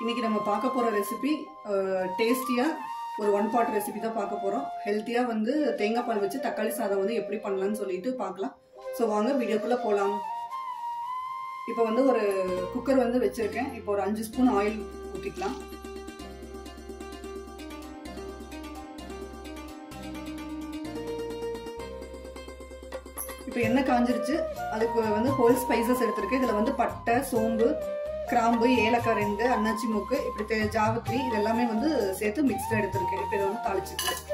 இன்னைக்கு நம்ம பார்க்க போகிற ரெசிபி டேஸ்டியாக ஒரு ஒன் பாட் ரெசிபி தான் பார்க்க போகிறோம் ஹெல்த்தியாக வந்து தேங்காய் பால் வச்சு தக்காளி சாதம் வந்து எப்படி பண்ணலாம்னு சொல்லிட்டு பார்க்கலாம் ஸோ வாங்க வீடியோக்குள்ளே போகலாம் இப்போ வந்து ஒரு குக்கர் வந்து வச்சுருக்கேன் இப்போ ஒரு அஞ்சு ஸ்பூன் ஆயில் ஊற்றிக்கலாம் இப்போ எண்ணெய் காஞ்சிருச்சு அதுக்கு வந்து ஹோல் ஸ்பைசஸ் எடுத்திருக்கு இதில் வந்து பட்டை சோம்பு கிராம்பு ஏலக்காய் ரெண்டு அன்னாச்சி மூக்கு இப்படி தே- ஜாவத்ரி இது எல்லாமே வந்து சேர்த்து மிக்ஸ்டாக எடுத்திருக்கேன் இப்போ இதை வந்து தாளிச்சுக்கலாம்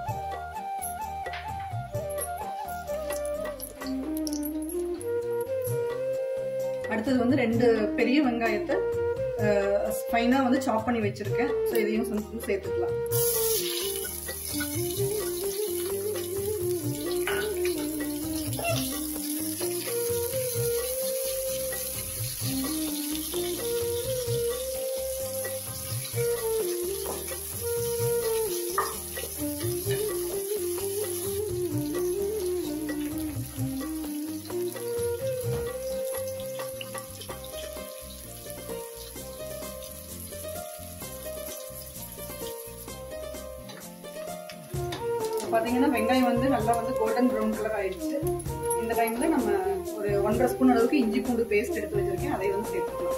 அடுத்தது வந்து ரெண்டு பெரிய வெங்காயத்தை ஃபைனாக வந்து சாப் பண்ணி வச்சிருக்கேன் ஸோ இதையும் வந்து சேர்த்துக்கலாம் பாத்தீங்கன்னா வெங்காயம் வந்து நல்லா வந்து கோல்டன் ப்ரௌன் கலர் ஆயிடுச்சு இந்த டைம்ல நம்ம ஒரு ஒன்றரை ஸ்பூன் அளவுக்கு இஞ்சி பூண்டு பேஸ்ட் எடுத்து வச்சிருக்கேன் அதை வந்து சேர்த்துக்கலாம்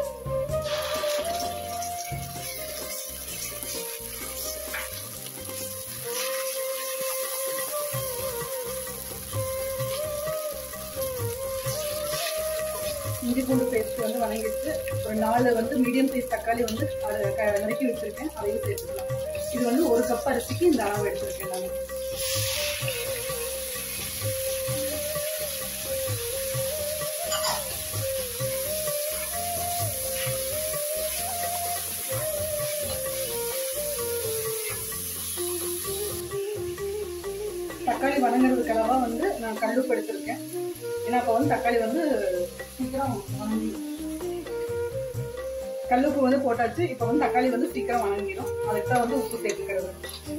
இஞ்சி பூண்டு பேஸ்ட் வந்து வணங்கிட்டு ஒரு நாலு வந்து மீடியம் சைஸ் தக்காளி வந்து அதை க- நறுக்கி வச்சிருக்கேன் அதையும் சேர்த்துக்கலாம் இது வந்து ஒரு கப் அரிசிக்கு இந்த அளவு எடுத்திருக்கேன் நான் தக்காளி வணங்குறதுக்கு அளவா வந்து நான் கல்லுப்பு எடுத்திருக்கேன் ஏன்னா அப்போ வந்து தக்காளி வந்து சீக்கிரம் வணங்கிடும் கல்லுப்பு வந்து போட்டாச்சு இப்போ வந்து தக்காளி வந்து சீக்கிரம் வணங்கிடும் அதுக்கு தான் வந்து உப்பு சேர்த்துக்கிறது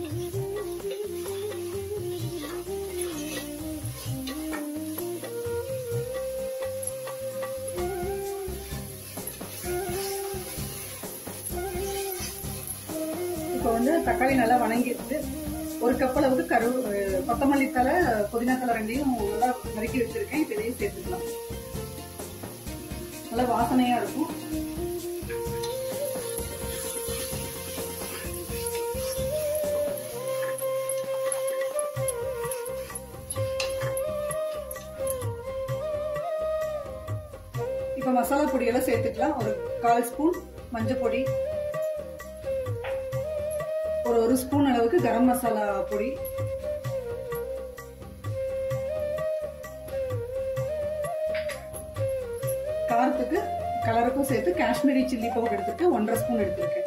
இப்போ வந்து தக்காளி நல்லா வணங்கிடுச்சு ஒரு கப் அளவுக்கு கரு அஹ் கொத்தமல்லி தலை புதினா தலை ரெண்டையும் நல்லா நறுக்கி வச்சிருக்கேன் இப்போ இதையும் சேர்த்துக்கலாம் நல்லா வாசனையா இருக்கும் இப்போ மசாலா பொடியெல்லாம் சேர்த்துக்கலாம் ஒரு கால் ஸ்பூன் மஞ்சள் பொடி ஒரு ஒரு ஸ்பூன் அளவுக்கு கரம் மசாலா பொடி காரத்துக்கு கலருக்கும் சேர்த்து காஷ்மீரி சில்லி பவுடர் எடுத்துருக்கேன் ஒன்றரை ஸ்பூன் எடுத்திருக்கேன்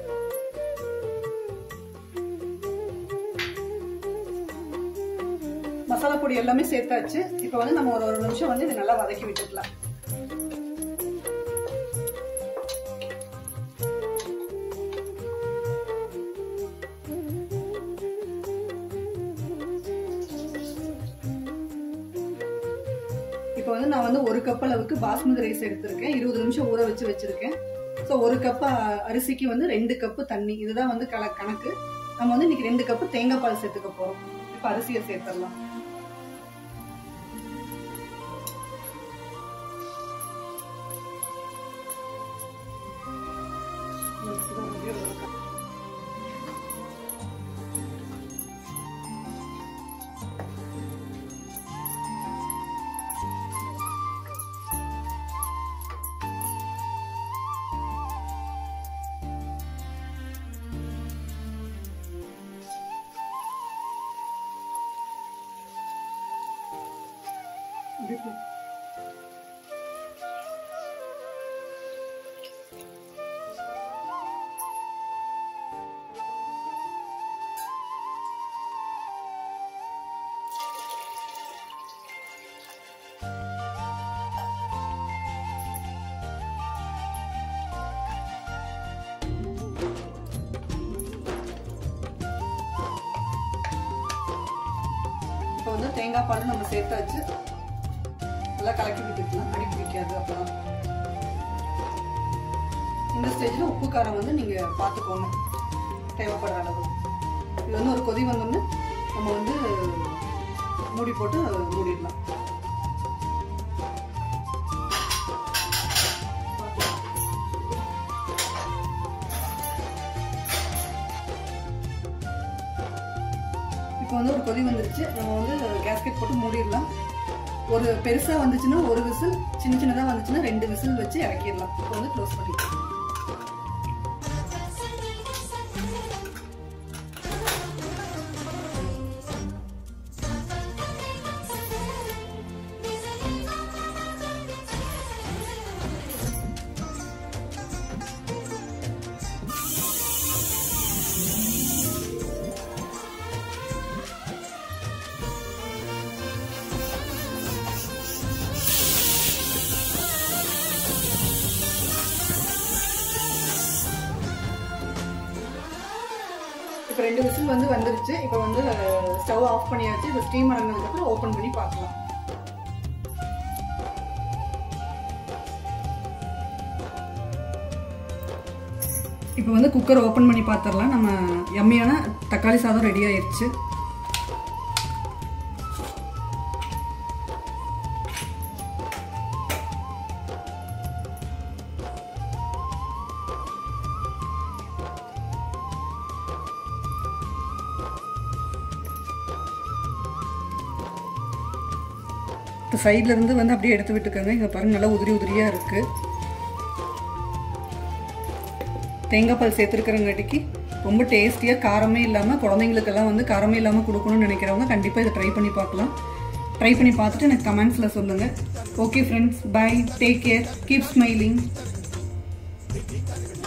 மசாலா பொடி எல்லாமே சேர்த்தாச்சு இப்போ வந்து நம்ம ஒரு ஒரு நிமிஷம் வந்து இதை நல்லா வதக்கி விட்டுக்கலாம் இப்போ வந்து நான் வந்து ஒரு கப் அளவுக்கு பாஸ்மதி ரைஸ் எடுத்திருக்கேன் இருபது நிமிஷம் ஊற வச்சு வச்சிருக்கேன் ஸோ ஒரு கப் அரிசிக்கு வந்து ரெண்டு கப்பு தண்ணி இதுதான் வந்து கல கணக்கு நம்ம வந்து இன்னைக்கு ரெண்டு கப்பு தேங்காய் பால் சேர்த்துக்க போறோம் இப்போ அரிசியை சேர்த்துடலாம் இப்போ வந்து தேங்காய் பால் நம்ம சேர்த்தாச்சு நல்லா கலக்கி விட்டுக்கலாம் அடி பிடிக்காது அப்பதான் இந்த ஸ்டேஜில் உப்பு காரம் வந்து நீங்கள் பார்த்துக்கோங்க தேவைப்படுற அளவு இது வந்து ஒரு கொதி வந்தோடனே நம்ம வந்து மூடி போட்டு மூடிடலாம் இப்போ வந்து ஒரு கொதி வந்துருச்சு நம்ம வந்து கேஸ்கெட் போட்டு மூடிடலாம் ஒரு பெருசாக வந்துச்சுன்னா ஒரு விசில் சின்ன சின்னதாக வந்துச்சுன்னா ரெண்டு விசில் வச்சு இறக்கிடலாம் இப்போ வந்து க்ளோஸ் பண்ணிக்கலாம் இப்போ ரெண்டு விசில் வந்து வந்துருச்சு இப்போ வந்து ஸ்டவ் ஆஃப் பண்ணியாச்சு இப்போ ஸ்டீம் இறங்கினதுக்கப்புறம் ஓப்பன் பண்ணி பார்க்கலாம் இப்போ வந்து குக்கர் ஓப்பன் பண்ணி பார்த்துடலாம் நம்ம எம்மியான தக்காளி சாதம் ரெடி ஆயிடுச்சு இப்போ சைடில் இருந்து வந்து அப்படியே எடுத்து விட்டுக்கோங்க இங்கே பாருங்க நல்லா உதிரி உதிரியாக இருக்குது தேங்காய் பால் சேர்த்துருக்கிறங்காட்டிக்கு ரொம்ப டேஸ்டியாக காரமே இல்லாமல் குழந்தைங்களுக்கெல்லாம் வந்து காரமே இல்லாமல் கொடுக்கணும்னு நினைக்கிறவங்க கண்டிப்பாக இதை ட்ரை பண்ணி பார்க்கலாம் ட்ரை பண்ணி பார்த்துட்டு எனக்கு கமெண்ட்ஸில் சொல்லுங்கள் okay friends bye take care keep smiling